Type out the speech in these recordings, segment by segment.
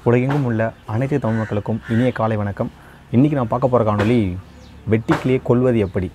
உலகெங்கும் உள்ள அனைத்து தமிழ் மக்களுக்கும் இனிய காலை வணக்கம் இன்றைக்கி நான் பார்க்க போகிற காணொளி வெட்டிக்கிளியை கொல்வது எப்படி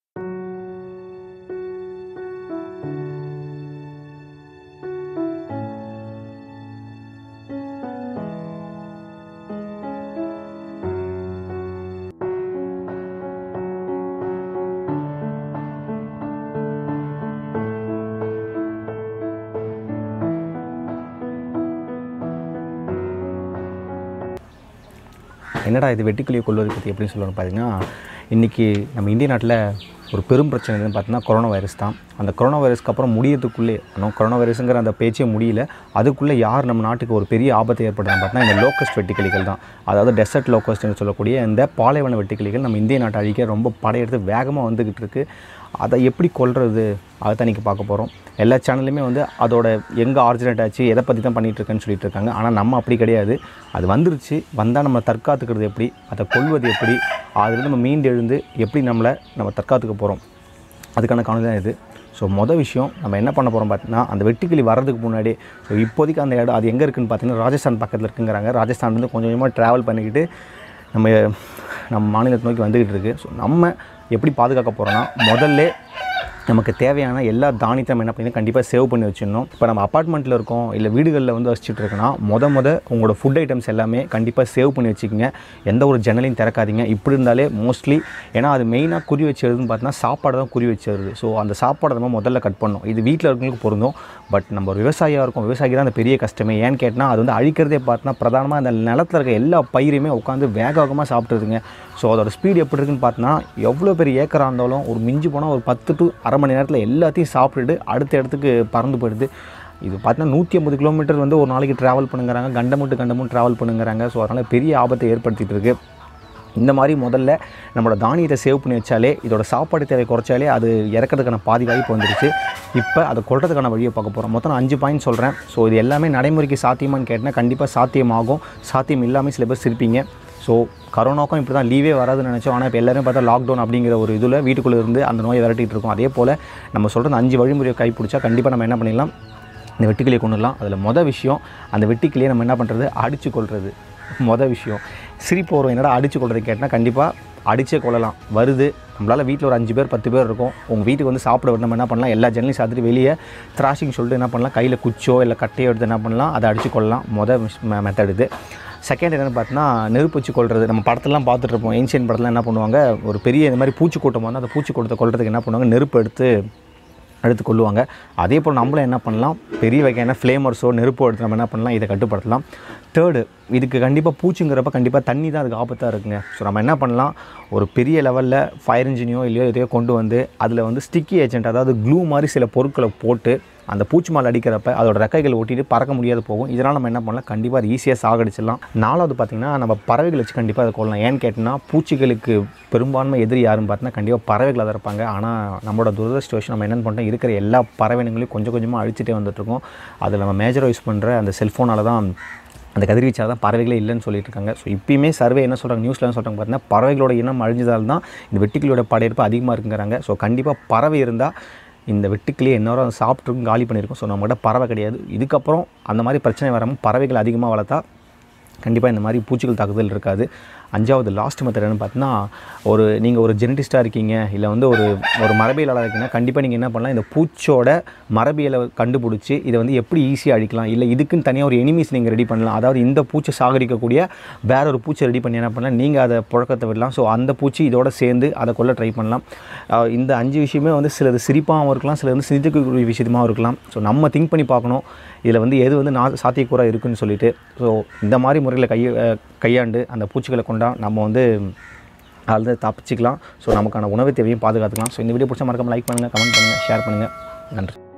என்னடா இது வெட்டுக்கிளியை கொள்வது பற்றி எப்படின்னு சொல்லணும் பார்த்தீங்கன்னா இன்றைக்கி நம்ம இந்திய நாட்டில் ஒரு பெரும் பிரச்சனை எதுன்னு பார்த்தீங்கன்னா கொரோனா வைரஸ் தான் அந்த கொரோனா வைரஸ்க்கு அப்புறம் முடியறதுக்குள்ளே இன்னும் கொரோனா வைரஸுங்கிற அந்த பேச்சே முடியல அதுக்குள்ளே யார் நம்ம நாட்டுக்கு ஒரு பெரிய ஆபத்தை ஏற்படுறாங்க பார்த்தீங்கன்னா இந்த லோக்கஸ்ட் வெட்டுக்கிளிகள் தான் அதாவது டெசர்ட் லோக்கஸ்ட்னு சொல்லக்கூடிய இந்த பாலைவன வெட்டுக்கிளிகள் நம்ம இந்திய நாட்டை அழிக்க ரொம்ப படையெடுத்து வேகமாக வந்துக்கிட்டு இருக்குது அதை எப்படி கொல்றது அதை தான் இன்றைக்கி பார்க்க போகிறோம் எல்லா சேனல்லையுமே வந்து அதோட எங்கே ஆரிஜினேட் ஆச்சு எதை பற்றி தான் பண்ணிகிட்டு இருக்கேன்னு சொல்லிட்டு இருக்காங்க ஆனால் நம்ம அப்படி கிடையாது அது வந்துருச்சு வந்தால் நம்ம தற்காத்துக்கிறது எப்படி அதை கொல்வது எப்படி அதுலேருந்து நம்ம மீண்டு எழுந்து எப்படி நம்மளை நம்ம தற்காத்துக்க போகிறோம் அதுக்கான காணொலி தான் இது ஸோ மொதல் விஷயம் நம்ம என்ன பண்ண போகிறோம் பார்த்தீங்கன்னா அந்த வெட்டுக்கிளி வர்றதுக்கு முன்னாடி ஸோ இப்போதைக்கு அந்த இடம் அது எங்கே இருக்குன்னு பார்த்தீங்கன்னா ராஜஸ்தான் பக்கத்தில் இருக்குங்கிறாங்க ராஜஸ்தான்லேருந்து கொஞ்சம் கொஞ்சமாக ட்ராவல் பண்ணிக்கிட்டு நம்ம நம்ம மாநிலத்தை நோக்கி வந்துக்கிட்டு இருக்குது ஸோ நம்ம எப்படி பாதுகாக்க போகிறோன்னா முதல்ல நமக்கு தேவையான எல்லா தானியத்தை நம்ம என்ன பண்ணி கண்டிப்பாக சேவ் பண்ணி வச்சிடணும் இப்போ நம்ம அப்பார்ட்மெண்ட்டில் இருக்கோம் இல்லை வீடுகளில் வந்து வச்சுட்டு இருக்கோன்னா மொத மொத உங்களோட ஃபுட் ஐட்டம்ஸ் எல்லாமே கண்டிப்பாக சேவ் பண்ணி வச்சுக்கோங்க எந்த ஒரு ஜன்னலையும் திறக்காதீங்க இப்படி இருந்தாலே மோஸ்ட்லி ஏன்னா அது மெயினாக குறி வச்சிருதுன்னு பார்த்தீங்கன்னா சாப்பாடு தான் குறி வச்சிருது ஸோ அந்த சாப்பாடை நம்ம முதல்ல கட் பண்ணணும் இது வீட்டில் இருக்கவங்களுக்கு பொருந்தும் பட் நம்ம ஒரு விவசாயியாக இருக்கும் விவசாயிக்கு தான் அந்த பெரிய கஷ்டமே ஏன்னு கேட்டால் அது வந்து அழிக்கிறதே பார்த்தீங்கன்னா பிரதானமாக அந்த நிலத்தில் இருக்க எல்லா பயிருமே உட்காந்து வேக வேகமாக சாப்பிட்டுருதுங்க ஸோ அதோட ஸ்பீடு எப்படி இருக்குன்னு பார்த்தோன்னா எவ்வளோ பெரிய ஏக்கராக இருந்தாலும் ஒரு மிஞ்சி போனால் ஒரு பத்து டு அரை மணி நேரத்தில் எல்லாத்தையும் சாப்பிட்டுட்டு அடுத்த இடத்துக்கு பறந்து போயிடுது இது பார்த்தீங்கன்னா நூற்றி ஐம்பது கிலோமீட்டர் வந்து ஒரு நாளைக்கு ட்ராவல் பண்ணுங்கிறாங்க கண்டமுட்டு கண்டமும் ட்ராவல் பண்ணுங்கிறாங்க ஸோ அதனால் பெரிய ஆபத்தை ஏற்படுத்திட்டு இருக்கு இந்த மாதிரி முதல்ல நம்மளோட தானியத்தை சேவ் பண்ணி வச்சாலே இதோட சாப்பாடு தேவை குறைச்சாலே அது இறக்கிறதுக்கான பாதி வாய்ப்பு வந்துருச்சு இப்போ அதை கொள்றதுக்கான வழியை பார்க்க போகிறோம் மொத்தம் நான் அஞ்சு பாயிண்ட் சொல்கிறேன் ஸோ இது எல்லாமே நடைமுறைக்கு சாத்தியமான்னு கேட்டால் கண்டிப்பாக சாத்தியமாகும் சாத்தியம் இல்லாமல் சில பேர் சிரிப்பீங்க ஸோ கரோனாக்கும் இப்படி தான் லீவே வராதுன்னு நினச்சோம் ஆனால் இப்போ எல்லாரும் பார்த்தா லாக்டவுன் அப்படிங்கிற ஒரு இதில் வீட்டுக்குள்ளே இருந்து அந்த நோயை விரட்டிட்டு இருக்கோம் அதே போல் நம்ம சொல்கிற அந்த அஞ்சு வழிமுறையை கைப்பிடிச்சா கண்டிப்பாக நம்ம என்ன பண்ணிடலாம் இந்த வெட்டுக்கிளியை கொண்டுடலாம் அதில் மொதல் விஷயம் அந்த வெட்டுக்கிளியை நம்ம என்ன பண்ணுறது அடித்து கொள்வது மொதல் விஷயம் சிரிப்பு வரும் என்னடா அடித்து கொள்றது கேட்டால் கண்டிப்பாக அடிச்சே கொள்ளலாம் வருது நம்மளால் வீட்டில் ஒரு அஞ்சு பேர் பத்து பேர் இருக்கும் உங்கள் வீட்டுக்கு வந்து சாப்பிட வர நம்ம என்ன பண்ணலாம் எல்லா ஜன்னலையும் சாத்திட்டு வெளியே த்ராஷிங் சொல்லிட்டு என்ன பண்ணலாம் கையில் குச்சோ இல்லை கட்டையோ எடுத்து என்ன பண்ணலாம் அதை அடித்து கொள்ளலாம் மொதல் மெத்தட் இது செகண்ட் என்னென்னு பார்த்தீங்கன்னா நெருப்பு வச்சு கொள்வது நம்ம படத்துலலாம் பார்த்துட்டு இருப்போம் ஏன்ஷியன் படத்தில் என்ன பண்ணுவாங்க ஒரு பெரிய இந்த மாதிரி பூச்சி கூட்டம் வந்து அந்த பூச்சி கூட்டத்தை கொள்றதுக்கு என்ன பண்ணுவாங்க நெருப்பு எடுத்து எடுத்து கொள்ளுவாங்க அதே போல் நம்மளும் என்ன பண்ணலாம் பெரிய வகையான ஃப்ளேமர்ஸோ நெருப்போ எடுத்து நம்ம என்ன பண்ணலாம் இதை கட்டுப்படுத்தலாம் தேர்டு இதுக்கு கண்டிப்பாக பூச்சிங்கிறப்ப கண்டிப்பாக தண்ணி தான் அதுக்கு ஆபத்தாக இருக்குங்க ஸோ நம்ம என்ன பண்ணலாம் ஒரு பெரிய லெவலில் ஃபயர் இன்ஜினியோ இல்லையோ எதையோ கொண்டு வந்து அதில் வந்து ஸ்டிக்கி ஏஜென்ட் அதாவது க்ளூ மாதிரி சில பொருட்களை போட்டு அந்த பூச்சி மால் அடிக்கிறப்ப அதோட ரெக்கைகள் ஒட்டிட்டு பறக்க முடியாது போகும் இதனால் நம்ம என்ன பண்ணலாம் கண்டிப்பாக அது ஈஸியாக சாகடிச்சிடலாம் நாலாவது பார்த்திங்கன்னா நம்ம பறவைகள் வச்சு கண்டிப்பாக அதை கொள்ளலாம் ஏன்னு கேட்டிங்கன்னா பூச்சிகளுக்கு பெரும்பான்மை எதிரி யாருன்னு பார்த்தீங்கன்னா கண்டிப்பாக பறவைகள் தான் இருப்பாங்க ஆனால் நம்மளோட துரதிருஷ்டவசம் நம்ம என்ன பண்ணுறோம் இருக்கிற எல்லா பறவைனங்களையும் கொஞ்சம் கொஞ்சமாக அழிச்சிட்டே வந்துட்டுருக்கோம் அதில் நம்ம மேஜராக யூஸ் பண்ணுற அந்த செல்ஃபோனால் தான் அந்த கதிர்வீச்சாக தான் பறவைகளே இல்லைன்னு சொல்லிட்டு இருக்காங்க ஸோ இப்பயுமே சர்வே என்ன சொல்கிறாங்க நியூஸில் என்ன சொல்கிறாங்க பார்த்தீங்கன்னா பறவைகளோட இனம் அழிஞ்சதால் தான் இந்த வெட்டுக்கிளியோட படையெடுப்பு அதிகமாக இருக்குங்கிறாங்க ஸோ கண்டிப்பாக பறவை இருந்தால் இந்த வெட்டுக்கிளியை இன்னொரு சாப்பிட்ருக்கும் காலி பண்ணியிருக்கோம் ஸோ நம்மகிட்ட பறவை கிடையாது இதுக்கப்புறம் அந்த மாதிரி பிரச்சனை வராமல் பறவைகள் அதிகமாக வளர்த்தா கண்டிப்பாக இந்த மாதிரி பூச்சிகள் தாக்குதல் இருக்காது அஞ்சாவது லாஸ்ட் மெத்தட் என்னன்னு பார்த்தீங்கன்னா ஒரு நீங்கள் ஒரு ஜெனடிஸ்ட்டாக இருக்கீங்க இல்லை வந்து ஒரு ஒரு மரபியலாளர் இருக்கீங்கன்னா கண்டிப்பாக நீங்கள் என்ன பண்ணலாம் இந்த பூச்சோட மரபியலை கண்டுபிடிச்சி இதை வந்து எப்படி ஈஸியாக அழிக்கலாம் இல்லை இதுக்குன்னு தனியாக ஒரு எனிமீஸ் நீங்கள் ரெடி பண்ணலாம் அதாவது இந்த பூச்சை சாகடிக்கக்கூடிய வேற ஒரு பூச்சை ரெடி பண்ணி என்ன பண்ணலாம் நீங்கள் அதை புழக்கத்தை விடலாம் ஸோ அந்த பூச்சி இதோட சேர்ந்து அதை கொள்ள ட்ரை பண்ணலாம் அஹ் இந்த அஞ்சு விஷயமே வந்து சிலது சிரிப்பாகவும் இருக்கலாம் சிலது வந்து சிந்திக்கக்கூடிய விஷயமாகவும் இருக்கலாம் ஸோ நம்ம திங்க் பண்ணி பார்க்கணும் இதில் வந்து எது வந்து நான் சாத்தியக்கூறாக இருக்குன்னு சொல்லிட்டு ஸோ இந்த மாதிரி முறையில் கையை அஹ் கையாண்டு அந்த பூச்சிகளை கொண்டா நம்ம வந்து அதில் தப்பிச்சிக்கலாம் ஸோ நமக்கான உணவு தேவையும் பாதுகாத்துக்கலாம் ஸோ இந்த வீடியோ பிடிச்ச மறக்காம லைக் பண்ணுங்கள் கமெண்ட் பண்ணுங்கள் ஷேர் பண்ணுங்கள் நன்றி